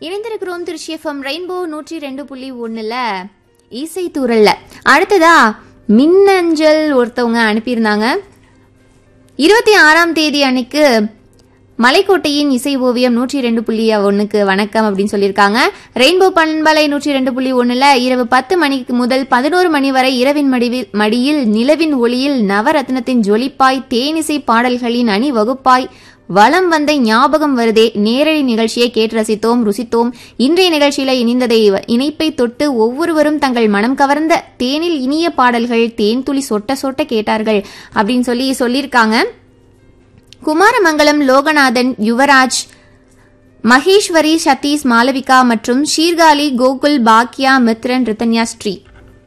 இணைந்திருக்கிறோம் Trichy FM rainbow நூற்றி ரெண்டு புள்ளி ஒண்ணுல இசை தூரல்ல அடுத்ததா மின்னஞ்சல் ஒருத்தவங்க அனுப்பியிருந்தாங்க இருபத்தி ஆறாம் தேதி அன்னைக்கு மலைக்கோட்டையின் இசை ஓவியம் நூற்றி ரெண்டு புள்ளி ஒன்றுக்கு வணக்கம் அப்படின்னு சொல்லியிருக்காங்க ரெயின்போ பண்பலை நூற்றி ரெண்டு புள்ளி ஒன்றில் இரவு பத்து மணிக்கு முதல் பதினோரு மணி வரை இரவின் மடிவில் மடியில் நிலவின் ஒளியில் நவரத்னத்தின் ஜொலிப்பாய் தேனிசை பாடல்களின் அணி வகுப்பாய் வலம் வந்த ஞாபகம் வருதே நேரடி நிகழ்ச்சியை கேட்டு ரசித்தோம் ருசித்தோம் இன்றைய நிகழ்ச்சியில இணைந்ததை இணைப்பை தொட்டு ஒவ்வொருவரும் தங்கள் மனம் கவர்ந்த தேனில் இனிய பாடல்கள் தேன் துளி சொட்ட சொட்ட கேட்டார்கள் அப்படின்னு சொல்லி சொல்லியிருக்காங்க குமாரமங்கலம் லோகநாதன் யுவராஜ் மகேஸ்வரி சதீஷ் மாளவிகா மற்றும் ஷீர்காழி கோகுல் பாக்யா மித்ரன் ரித்தன்யா ஸ்ரீ